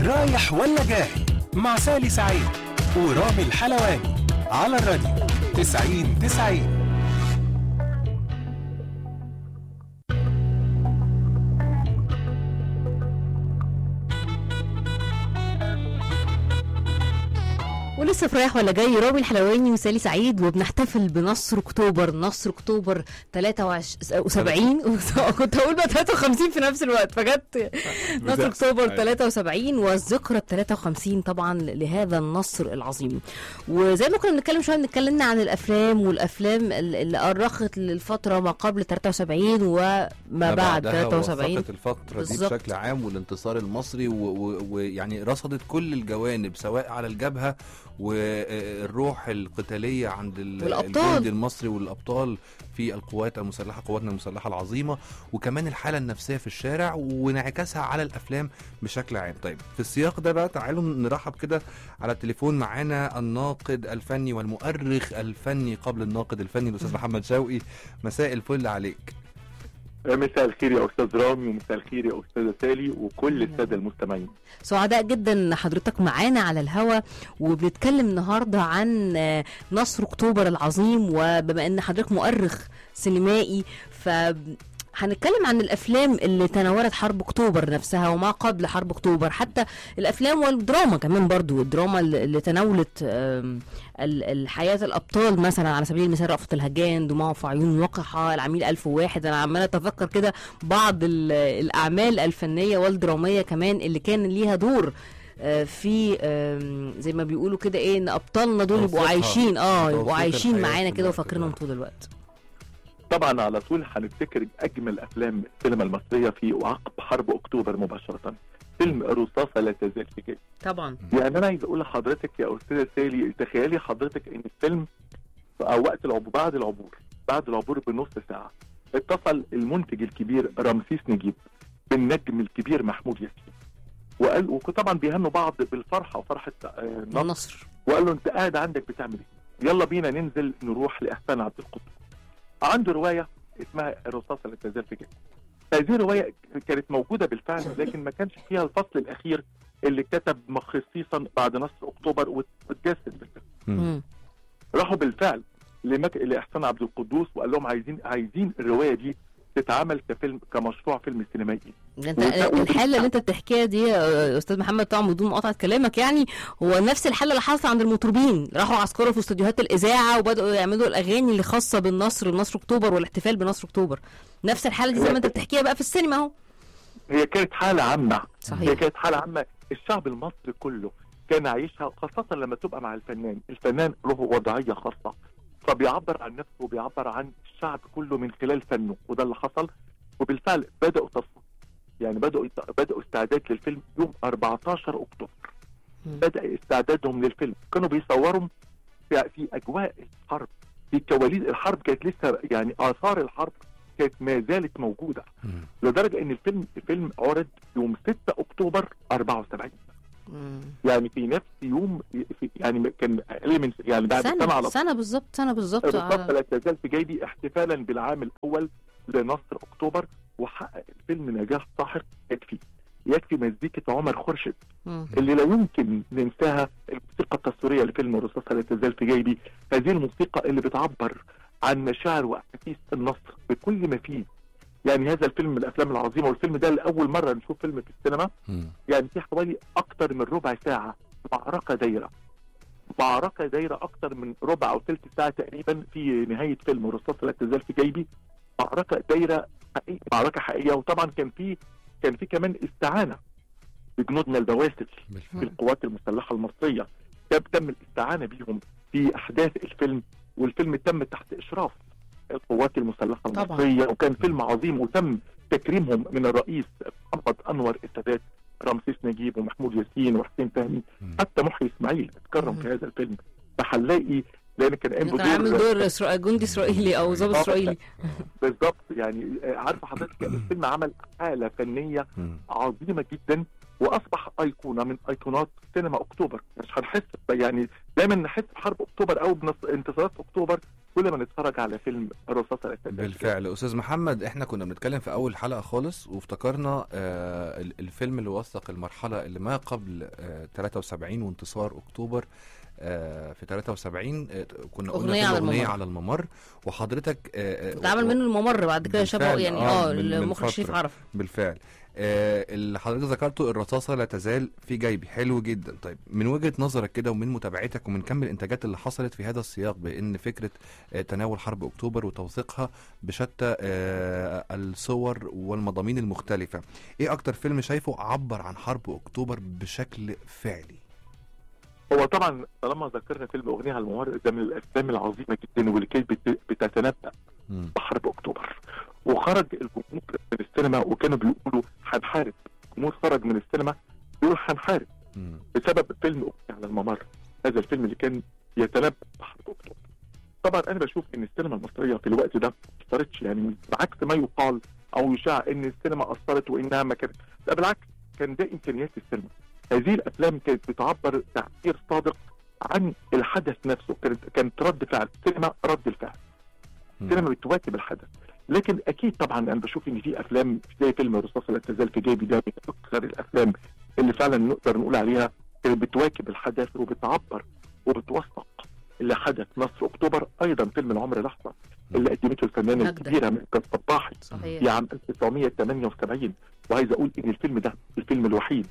رايح ولا جاي مع سالي سعيد ورامي الحلواني على الراديو 90 90 ولسه في رايح ولا جاي رامي الحلواني وسالي سعيد وبنحتفل بنصر اكتوبر نصر اكتوبر 73 كنت هقول بقى 53 في نفس الوقت فجت نصر اكتوبر 73 والذكرى 53 طبعا لهذا النصر العظيم وزي ما كنا بنتكلم شويه بنتكلمنا عن الافلام والافلام اللي ارخت للفتره ما قبل 73 وما بعد بعدها 73 وثقت الفترة بالظبط. دي بشكل عام والانتصار المصري و- و- ويعني رصدت كل الجوانب سواء على الجبهة والروح القتالية عند ال- والأبطال. الجندي المصري والأبطال في القوات المسلحة قواتنا المسلحة العظيمة وكمان الحالة النفسية في الشارع وانعكاسها على الأفلام بشكل عام طيب في السياق ده بقى تعالوا نرحب كده على التليفون معانا الناقد الفني والمؤرخ الفني قبل الناقد الفني الأستاذ محمد شوقي مساء الفل عليك مساء الخير يا استاذ رامي ومساء الخير يا استاذه سالي وكل الساده المستمعين سعداء جدا ان حضرتك معانا على الهوا وبنتكلم النهارده عن آه، نصر اكتوبر العظيم وبما ان حضرتك مؤرخ سينمائي ف هنتكلم عن الافلام اللي تناولت حرب اكتوبر نفسها وما قبل حرب اكتوبر حتى الافلام والدراما كمان برضو الدراما اللي اللي تناولت آم، ال- الحياه الابطال مثلا على سبيل المثال رأفت الهجان دموع في عيون وقحه العميل ألف وواحد انا عماله اتذكر كده بعض ال- الاعمال الفنيه والدراميه كمان اللي كان ليها دور آه، في آم، زي ما بيقولوا كده ايه ان ابطالنا دول يبقوا توثيقها. عايشين اه يبقوا توثيق عايشين الحياة معانا في كده الوقت وفاكرينهم ده. طول الوقت طبعا على طول هنفتكر اجمل افلام السينما المصريه في وعقب حرب اكتوبر مباشره فيلم رصاصه لا تزال في جيبي طبعا يعني انا عايز اقول لحضرتك يا استاذه سالي تخيلي حضرتك ان الفيلم او وقت العبور بعد العبور بعد العبور بنص ساعه اتصل المنتج الكبير رمسيس نجيب بالنجم الكبير محمود ياسين وقال وطبعا بيهنوا بعض بالفرحه وفرحه آه، النصر النصر وقال له انت قاعد عندك بتعمل ايه؟ يلا بينا ننزل نروح لاحسان عبد القدوس. عنده روايه اسمها الرصاصه لا تزال في جيبي. هذه الروايه كانت موجوده بالفعل لكن ما كانش فيها الفصل الاخير اللي كتب خصيصا بعد نصر اكتوبر وات- واتجسد في الفيلم. مم. راحوا بالفعل لمك... لاحسان عبد القدوس وقال لهم عايزين عايزين الروايه دي تتعمل كفيلم كمشروع فيلم سينمائي. انت وت- الحاله اللي انت بتحكيها دي يا استاذ محمد طبعا بدون مقاطعه كلامك يعني هو نفس الحاله اللي حصلت عند المطربين راحوا عسكروا في استوديوهات الاذاعه وبداوا يعملوا الاغاني اللي خاصه بالنصر بنصر اكتوبر والاحتفال بنصر اكتوبر نفس الحاله دي زي ما انت بتحكيها بقى في السينما اهو هي كانت حاله عامه صحيح. هي كانت حاله عامه الشعب المصري كله كان عايشها خاصه لما تبقى مع الفنان الفنان له وضعيه خاصه فبيعبر عن نفسه وبيعبر عن الشعب كله من خلال فنه وده اللي حصل وبالفعل بداوا تصوير يعني بداوا بداوا استعداد للفيلم يوم 14 اكتوبر مم. بدا استعدادهم للفيلم كانوا بيصوروا في, في اجواء الحرب في كواليس الحرب كانت لسه يعني اثار الحرب كانت ما زالت موجوده مم. لدرجه ان الفيلم الفيلم عرض يوم 6 اكتوبر 74 مم. يعني في نفس يوم في يعني كان اقل من يعني بعد سنه سنه على سنه بالظبط سنه بالظبط الرصاصه على- لا تزال في جيبي احتفالا بالعام الاول لنصر اكتوبر وحقق الفيلم نجاح ساحق يكفي يكفي مزيكة عمر خورشيد مم. اللي لا يمكن ننساها الموسيقى التصويرية لفيلم الرصاصة لا تزال في جيبي هذه الموسيقى اللي بتعبر عن مشاعر واحاسيس النصر بكل ما فيه يعني هذا الفيلم من الافلام العظيمه والفيلم ده لاول مره نشوف فيلم في السينما مم. يعني في حوالي اكتر من ربع ساعه معركه دايره معركه دايره اكتر من ربع او ثلث ساعه تقريبا في نهايه فيلم الرصاصه لا تزال في جيبي معركه دايره حقيقية معركه حقيقيه وطبعا كان في كان في كمان استعانه بجنودنا البواسل في بالفعل القوات المسلحه المصريه ده تم الاستعانه بيهم في احداث الفيلم والفيلم تم تحت اشراف القوات المسلحه طبعاً. المصريه وكان فيلم عظيم وتم تكريمهم من الرئيس محمد انور السادات رمسيس نجيب ومحمود ياسين وحسين فهمي مم. حتى محيي اسماعيل اتكرم مم. في هذا الفيلم فهنلاقي لان كان قايم كان عامل بدور دور إسرا- جندي اسرائيلي او ضابط آه. اسرائيلي بالظبط يعني آه، عارفه حضرتك الفيلم عمل حاله فنيه مم. عظيمه جدا واصبح ايقونه من ايقونات سينما اكتوبر مش هنحس ب- يعني دايما نحس بحرب اكتوبر او بانتصارات اكتوبر كل ما نتفرج على فيلم الرصاصه الاساسيه بالفعل استاذ محمد احنا كنا بنتكلم في اول حلقه خالص وافتكرنا آه ال- الفيلم اللي وثق المرحله اللي ما قبل آه 73 وانتصار اكتوبر آه في 73 آه كنا قلنا أغنية في على اغنيه الممر. على الممر وحضرتك آه آه، اتعمل منه الممر بعد كده شبهه بالفعل، يعني آه، اه من- من المخرج فترة. شريف عرف بالفعل آه اللي حضرتك ذكرته الرصاصه لا تزال في جيبي حلو جدا طيب من وجهه نظرك كده ومن متابعتك ومن كم الانتاجات اللي حصلت في هذا السياق بان فكره آه تناول حرب اكتوبر وتوثيقها بشتى آه الصور والمضامين المختلفه ايه اكتر فيلم شايفه عبر عن حرب اكتوبر بشكل فعلي هو طبعا طالما ذكرنا فيلم اغنيه على الممر ده من الافلام العظيمه جدا واللي كانت بت- بتتنبأ مم. بحرب اكتوبر وخرج الجمهور من السينما وكانوا بيقولوا هنحارب الجمهور خرج من السينما بيقول هنحارب مم. بسبب فيلم اغنيه على الممر هذا الفيلم اللي كان يتنبأ بحرب اكتوبر طبعا انا بشوف ان السينما المصريه في الوقت ده ما اثرتش يعني بعكس ما يقال او يشاع ان السينما اثرت وانها ما كانت لا بالعكس كان ده امكانيات السينما هذه الافلام كانت بتعبر تعبير صادق عن الحدث نفسه كانت كانت رد فعل السينما رد الفعل السينما بتواكب الحدث لكن اكيد طبعا انا بشوف ان في افلام زي فيلم الرصاصه لا تزال في جيبي ده من اكثر الافلام اللي فعلا نقدر نقول عليها كانت بتواكب الحدث وبتعبر وبتوثق اللي حدث نصر اكتوبر ايضا فيلم العمر لحظه اللي قدمته الفنانه نجدة. الكبيره من الصباحي في صحيح عام 1978 وعايز اقول ان الفيلم ده الفيلم الوحيد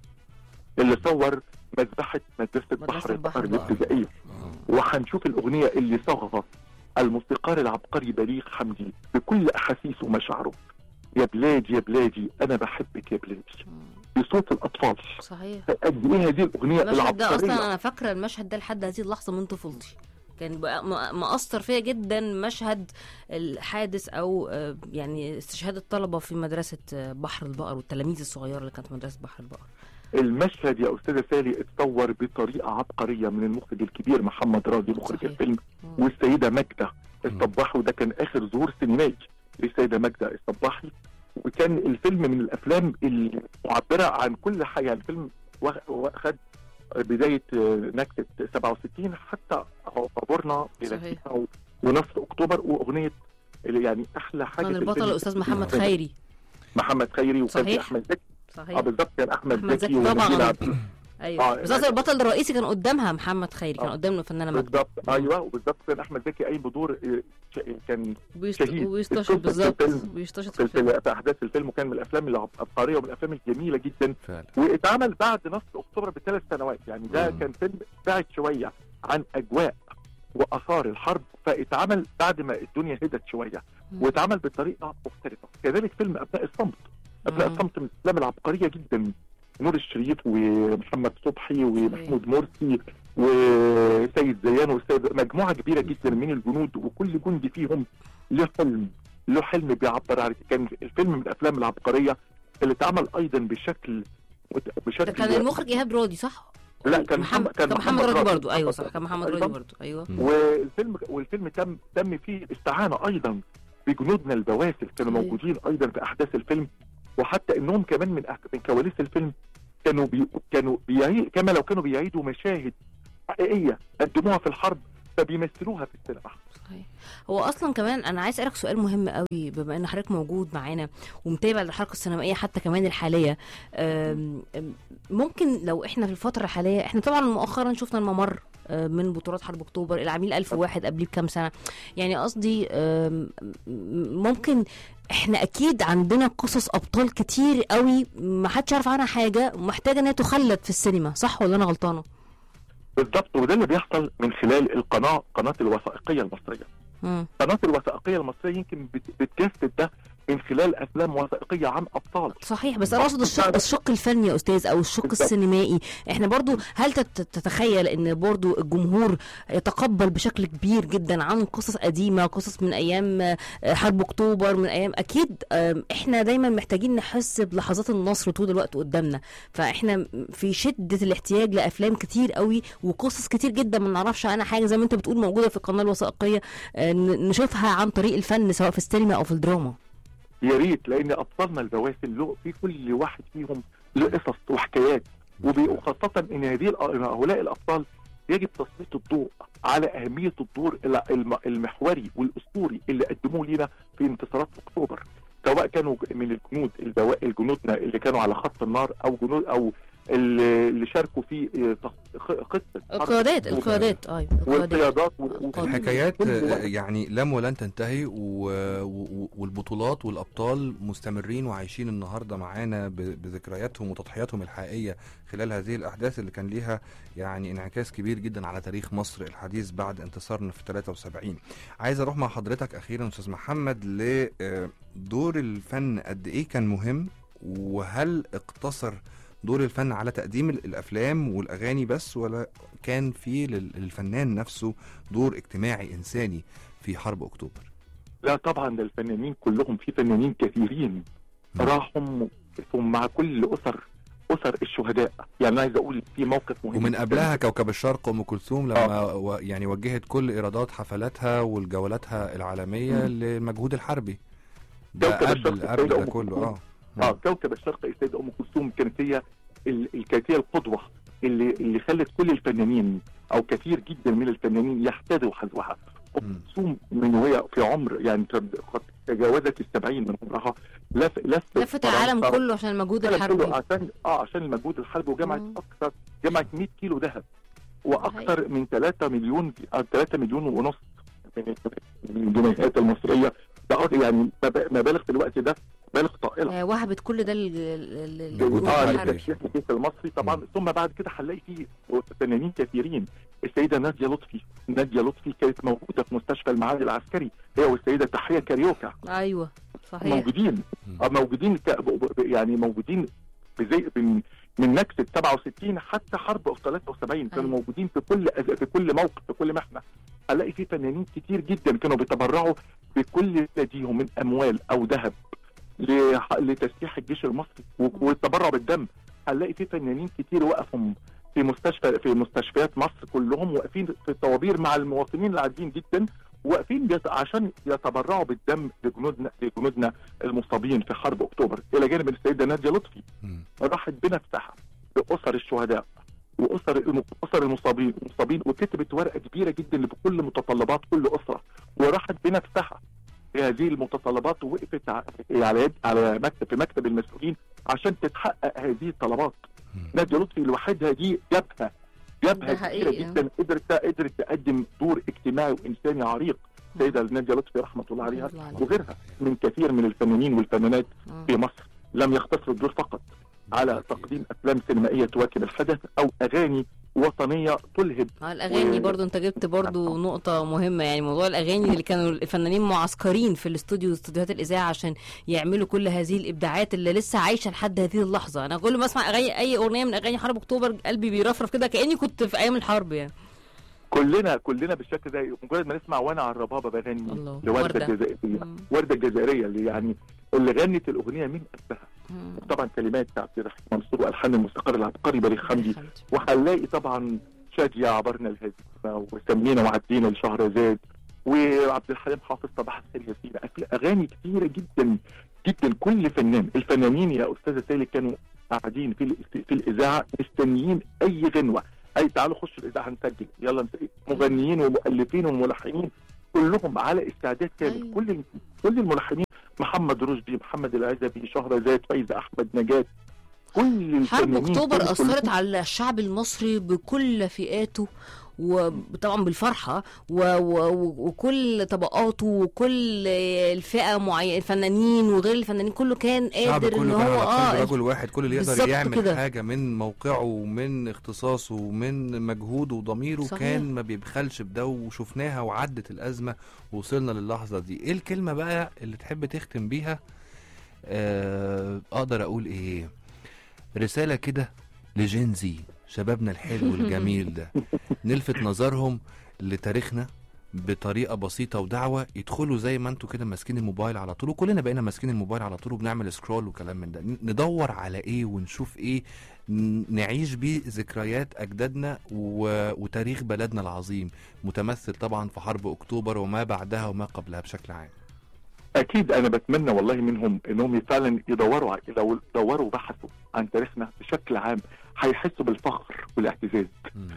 اللي صور مذبحه مدرسه مدرسة بحر بحر البحر البقر. الابتدائيه وهنشوف الاغنيه اللي صاغها الموسيقار العبقري بليغ حمدي بكل احاسيسه ومشاعره يا بلادي يا بلادي انا بحبك يا بلادي مم. بصوت الاطفال صحيح قد ايه هذه الاغنيه المشهد ده اصلا العبقريه انا فاكره المشهد ده لحد هذه اللحظه من طفولتي كان بقى- م- مأثر فيا جدا مشهد الحادث او آه، يعني استشهاد الطلبه في مدرسه آه، بحر البقر والتلاميذ الصغيره اللي كانت في مدرسه بحر البقر المشهد يا استاذه سالي اتصور بطريقه عبقريه من المخرج الكبير محمد راضي مخرج صحيح. الفيلم مم. والسيده ماجده الصباحي وده كان اخر ظهور سينمائي للسيده ماجده الصباحي وكان الفيلم من الافلام المعبره عن كل حاجه يعني الفيلم واخ- واخد بدايه آه، نكسه 67 حتى عبرنا الى صحيح. سينا و- ونصر اكتوبر واغنيه اللي يعني احلى حاجه كان في البطل الفيلم الاستاذ محمد خيري محمد خيري وكان في صحيح. احمد زكي اه صحيح بالظبط كان احمد, أحمد زكي زكي طبعاً. ونجيب عبد- ايوه آه، بس قصدي البطل الرئيسي كان قدامها محمد خيري كان آه. قدام الفنانه مجدي بالظبط ايوه وبالظبط كان احمد زكي قايم بدور آه، ش- كان وبيست- شهيد. وبيستشهد القصة في بالظبط الفيلم. بيستشهد في في, الفيلم الفيلم في احداث الفيلم وكان من الافلام العبقريه ومن الافلام الجميله جدا فعلا واتعمل بعد نصر اكتوبر بثلاث سنوات يعني ده مم. كان فيلم بعد شويه عن اجواء واثار الحرب فاتعمل بعد ما الدنيا هدت شويه مم. واتعمل بطريقه مختلفه كذلك فيلم ابناء الصمت ابناء مم. الصمت من الافلام العبقريه جدا نور الشريف ومحمد صبحي ومحمود مرسي وسيد زيان والسيد مجموعه كبيره جدا من الجنود وكل جندي فيهم له حلم له حلم بيعبر عن كان الفيلم من الافلام العبقريه اللي اتعمل ايضا بشكل بشكل ده كان المخرج ايهاب راضي صح؟ لا كان محمد كان محمد راضي برضو ايوه صح كان محمد راضي أيضاً. برضو ايوه والفيلم والفيلم تم تم فيه استعانه ايضا بجنودنا البواسل كانوا صحيح. موجودين ايضا في احداث الفيلم وحتى انهم كمان من أح- من كواليس الفيلم كانوا بي كانوا بيعيد كما لو كانوا بيعيدوا مشاهد حقيقيه قدموها في الحرب فبيمثلوها في السينما صحيح هو اصلا كمان انا عايز اسالك سؤال مهم قوي بما ان حضرتك موجود معانا ومتابع الحركه السينمائيه حتى كمان الحاليه أم، أم، ممكن لو احنا في الفتره الحاليه احنا طبعا مؤخرا شفنا الممر أه، من بطولات حرب اكتوبر العميل ألف واحد قبليه بكام سنه يعني قصدي أم، ممكن احنا اكيد عندنا قصص ابطال كتير قوي ما حدش يعرف عنها حاجه ومحتاجه انها تخلد في السينما صح ولا انا غلطانه بالضبط وده اللي بيحصل من خلال القناه قناه الوثائقيه المصريه مم. قناه الوثائقيه المصريه يمكن بت- بتجسد ده من خلال افلام وثائقيه عن ابطال صحيح بس انا اقصد الشق الشق الفني يا استاذ او الشق بالظبط. السينمائي احنا برضو هل تت- تتخيل ان برضو الجمهور يتقبل بشكل كبير جدا عن قصص قديمه قصص من ايام آه، حرب اكتوبر من ايام اكيد آم، احنا دايما محتاجين نحس بلحظات النصر طول الوقت قدامنا فاحنا في شده الاحتياج لافلام كتير قوي وقصص كتير جدا ما نعرفش عنها حاجه زي ما انت بتقول موجوده في القناه الوثائقيه آه، ن- نشوفها عن طريق الفن سواء في السينما او في الدراما يا ريت لان ابطالنا البواسل له في كل واحد فيهم له قصص وحكايات وبي- وخاصه ان هذه الأ- هؤلاء الابطال يجب تسليط الضوء على اهميه الدور ال- الم- المحوري والاسطوري اللي قدموه لنا في انتصارات اكتوبر سواء كانوا من الجنود البوا- الجنودنا اللي كانوا على خط النار او جنود او اللي اللي شاركوا في آه، تخ- خ- قصه حرب القيادات أكتوبر. القيادات ايوه القيادات والقيادات و- و- القيادات. الحكايات كل آه، وقت. يعني لم ولن تنتهي و... و... والبطولات والابطال مستمرين وعايشين النهارده معانا ب... بذكرياتهم وتضحياتهم الحقيقيه خلال هذه الاحداث اللي كان ليها يعني انعكاس كبير جدا على تاريخ مصر الحديث بعد انتصارنا في 73 عايز اروح مع حضرتك اخيرا استاذ محمد لدور الفن قد ايه كان مهم وهل اقتصر دور الفن على تقديم ال- الافلام والاغاني بس ولا كان في لل- للفنان نفسه دور اجتماعي انساني في حرب اكتوبر لا طبعا ده الفنانين كلهم في فنانين كثيرين نعم. راحوا وقفوا مع كل اسر اسر الشهداء يعني عايز اقول في موقف مهم ومن جداً. قبلها كوكب الشرق ام كلثوم لما و يعني وجهت كل ايرادات حفلاتها والجولاتها العالميه مم. للمجهود الحربي ده كوكب قبل الشرق قبل السيدة ده أم كله كلثوم. اه اه كوكب الشرق السيده ام كلثوم كانت هي ال- ال- كانت هي القدوه اللي اللي خلت كل الفنانين او كثير جدا من الفنانين يحتذوا حذوها ام مم. كلثوم من وهي في عمر يعني تب- قد تجاوزت السبعين من عمرها لف لف لفت العالم فرنسا. كله عشان المجهود العالم كله الحربي عشان اه عشان المجهود الحربي وجمعت مم. اكثر جمعت 100 كيلو ذهب واكثر من 3 مليون آه، 3 مليون ونص من من الجنيهات المصريه ده أه يعني مب- مبالغ في الوقت ده مبالغ طائله آه، وهبت كل ده لل- لل- لل- مجهود للجهود اه الحربي. الحربي للتشريح الجيش المصري طبعا مم. ثم بعد كده هنلاقي فيه فنانين كثيرين السيده ناديه لطفي ناديه لطفي كانت موجوده في مستشفى المعهد العسكري هي والسيده تحيه كاريوكا ايوه صحيح موجودين مم. آه، موجودين ك... ب- ب- يعني موجودين بزي من من نكسه 67 حتى حرب 73 كانوا أيوة. موجودين في كل أز- في كل موقف في كل محنه هنلاقي في فنانين كتير جدا كانوا بيتبرعوا بكل لديهم من اموال او ذهب لح- لتسليح الجيش المصري و- والتبرع بالدم هنلاقي في فنانين كتير وقفوا في مستشفى في مستشفيات مصر كلهم واقفين في الطوابير مع المواطنين العاديين جدا واقفين بيت- عشان يتبرعوا بالدم لجنودنا لجنودنا المصابين في حرب اكتوبر الى جانب السيده ناديه لطفي مم. راحت بنفسها لاسر الشهداء واسر الم- اسر المصابين المصابين وكتبت ورقه كبيره جدا بكل متطلبات كل اسره وراحت بنفسها في هذه المتطلبات ووقفت ع- على يد على مكتب في مكتب المسؤولين عشان تتحقق هذه الطلبات مم. ناديه لطفي لوحدها دي جبهه ده جبهه كبيره حقيقي. جدا قدرت قدرت تقدم دور اجتماعي وانساني عريق السيده ناديه لطفي رحمه الله عليها الله عليها. وغيرها من كثير من الفنانين والفنانات مم. في مصر لم يختصروا الدور فقط على أكيد. تقديم افلام سينمائيه تواكب الحدث او اغاني وطنيه تلهب اه الاغاني و- برضو انت جبت برضو نقطة مهمة يعني موضوع الاغاني اللي كانوا الفنانين معسكرين في الاستوديو استوديوهات الاذاعة عشان يعملوا كل هذه الابداعات اللي لسه عايشة لحد هذه اللحظة انا كل ما اسمع اغاني اي اغنية من اغاني حرب اكتوبر قلبي بيرفرف كده كاني كنت في ايام الحرب يعني كلنا كلنا بالشكل ده مجرد ما نسمع وانا على الربابه بغني الله. لورده وردة. الجزائريه مم. ورده الجزائريه اللي يعني اللي غنت الاغنيه من قلبها مم. طبعا كلمات عبد الرحيم منصور والحان الموسيقار العبقري بليغ حمدي حمدي. وهنلاقي طبعا شادية عبرنا الهزيمة وسمينا وعدينا لشهرزاد وعبد الحليم حافظ صباح الخير ياسين أفل- اغاني كتيره جدا جدا كل فنان الفنانين يا استاذه سالي كانوا قاعدين في ال- في الاذاعه مستنيين اي غنوه اي تعالوا خشوا الاذاعه هنسجل يلا نس- مغنيين ومؤلفين وملحنين كلهم على استعداد كامل أيوة. كل كل الملحنين محمد رشدي محمد العزبي شهرزاد فايزه احمد نجاة كل حرب الفنانين اكتوبر كل- اثرت على الشعب المصري بكل فئاته وطبعا بالفرحه و... و... وكل طبقاته وكل الفئه معينه الفنانين وغير الفنانين كله كان الشعب قادر ان كله كان هو على قلب اه رجل واحد كل اللي يقدر بالظبط يعمل كده. حاجه من موقعه ومن اختصاصه ومن مجهوده وضميره صحيح. كان ما بيبخلش بده وشفناها وعدت الازمه ووصلنا للحظه دي ايه الكلمه بقى اللي تحب تختم بيها آه اقدر اقول ايه رساله كده لجينزي شبابنا الحلو الجميل ده نلفت نظرهم لتاريخنا بطريقه بسيطه ودعوه يدخلوا زي ما انتوا كده ماسكين الموبايل على طول وكلنا بقينا ماسكين الموبايل على طول وبنعمل سكرول وكلام من ده ن- ندور على ايه ونشوف ايه ن- نعيش بيه ذكريات اجدادنا و... وتاريخ بلدنا العظيم متمثل طبعا في حرب اكتوبر وما بعدها وما قبلها بشكل عام اكيد انا بتمنى والله منهم انهم فعلا يدوروا ع- لو دوروا وبحثوا عن تاريخنا بشكل عام هيحسوا بالفخر والاعتزاز مم.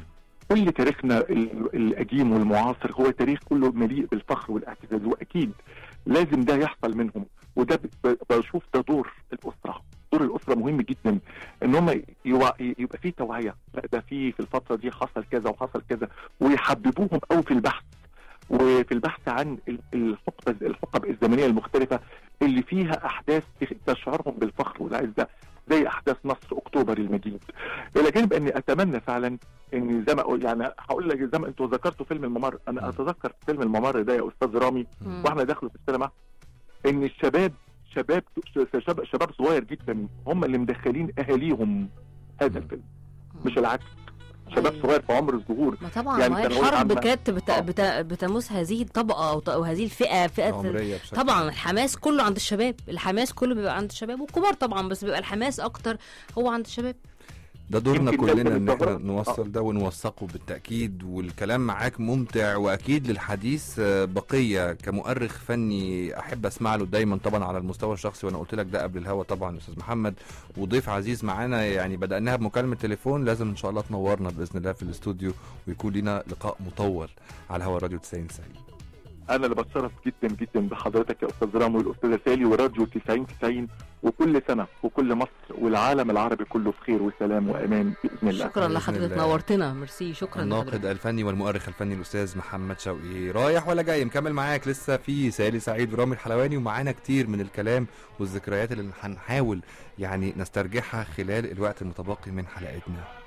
كل تاريخنا ال- القديم والمعاصر هو تاريخ كله مليء بالفخر والاعتزاز واكيد لازم ده يحصل منهم وده ب- ب- بشوف ده دور الاسره دور الاسره مهم جدا ان هم يوع- يبقى في توعيه لا ده في في الفتره دي حصل كذا وحصل كذا ويحببوهم قوي في البحث وفي البحث عن ال- الحقبه الحقب الزمنيه المختلفه اللي فيها احداث تشعرهم بالفخر والعزه زي احداث نصر اكتوبر المجيد الى جانب اني اتمنى فعلا ان زي ما أقول- يعني هقول لك زي ما انتوا ذكرتوا فيلم الممر انا مم. اتذكر فيلم الممر ده يا استاذ رامي مم. واحنا داخله في السينما ان الشباب شباب شباب شباب صغير جدا هم اللي مدخلين اهاليهم هذا الفيلم مش العكس شباب أيوة. صغير في عمر الظهور ما طبعا يعني ما هي ثانوية الحرب عامة. كانت بت... آه. بت... بتمس هذه الطبقه او, ط- أو هذه الفئه فئه عمريه بشكل طبعا الحماس كله عند الشباب الحماس كله بيبقى عند الشباب والكبار طبعا بس بيبقى الحماس اكتر هو عند الشباب ده دورنا يمكن ده كلنا ان من احنا الظاهرة. نوصل ده ونوثقه بالتاكيد والكلام معاك ممتع واكيد للحديث آه، بقيه كمؤرخ فني احب اسمع له دايما طبعا على المستوى الشخصي وانا قلت لك ده قبل الهوا طبعا يا استاذ محمد وضيف عزيز معانا يعني بداناها بمكالمه تليفون لازم ان شاء الله تنورنا باذن الله في الاستوديو ويكون لنا لقاء مطول على هوا راديو 90 90 انا اللي بتشرف جدا جدا بحضرتك يا استاذ رامي والاستاذه سالي وراديو 90 90 وكل سنه وكل مصر والعالم العربي كله في خير وسلام وامان باذن الله شكرا بإذن لحضرتك الله. نورتنا ميرسي شكرا الناقد لحضرتك الفني والمؤرخ الفني الاستاذ محمد شوقي رايح ولا جاي مكمل معاك لسه في سالي سعيد ورامي الحلواني ومعانا كتير من الكلام والذكريات اللي هنحاول يعني نسترجعها خلال الوقت المتبقي من حلقتنا